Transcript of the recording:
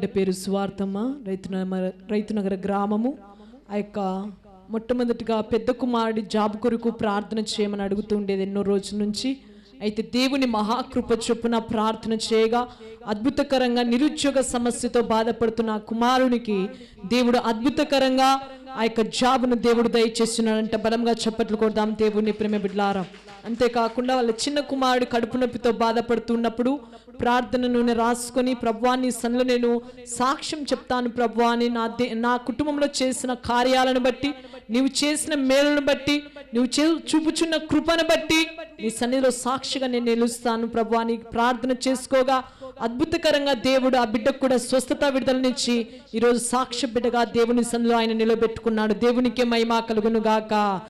బిడ్డ పేరు సువార్తమ్మ రైతునగర రైతునగర గ్రామము ఆ యొక్క మొట్టమొదటిగా పెద్ద కుమారుడి జాబ్ కొరకు ప్రార్థన చేయమని అడుగుతూ ఉండేది ఎన్నో రోజుల నుంచి అయితే దేవుని మహాకృప చొప్పున ప్రార్థన చేయగా అద్భుతకరంగా నిరుద్యోగ సమస్యతో బాధపడుతున్న ఆ కుమారునికి దేవుడు అద్భుతకరంగా ఆ యొక్క జాబ్ను దేవుడు దయచేస్తున్నాడంట బలంగా చప్పట్లు కొడదాం దేవుని ప్రేమ బిడ్లారా అంతేకాకుండా వాళ్ళ చిన్న కుమారుడు కడుపు నొప్పితో బాధపడుతున్నప్పుడు ప్రార్థన నూనె రాసుకొని ప్రభువాన్ని సన్లో నేను సాక్ష్యం చెప్తాను ప్రభువాని నా దే నా కుటుంబంలో చేసిన కార్యాలను బట్టి నీవు చేసిన మేలును బట్టి నువ్వు చే చూపుచున్న కృపను బట్టి నీ సన్నిధిలో సాక్షిగా నేను నిలుస్తాను ప్రభువాని ప్రార్థన చేసుకోగా అద్భుతకరంగా దేవుడు ఆ బిడ్డకు కూడా స్వస్థత విడుదలనిచ్చి ఈరోజు సాక్ష్య బిడ్డగా దేవుని సన్నిధిలో ఆయన నిలబెట్టుకున్నాడు దేవునికే మహిమ కలుగును గాక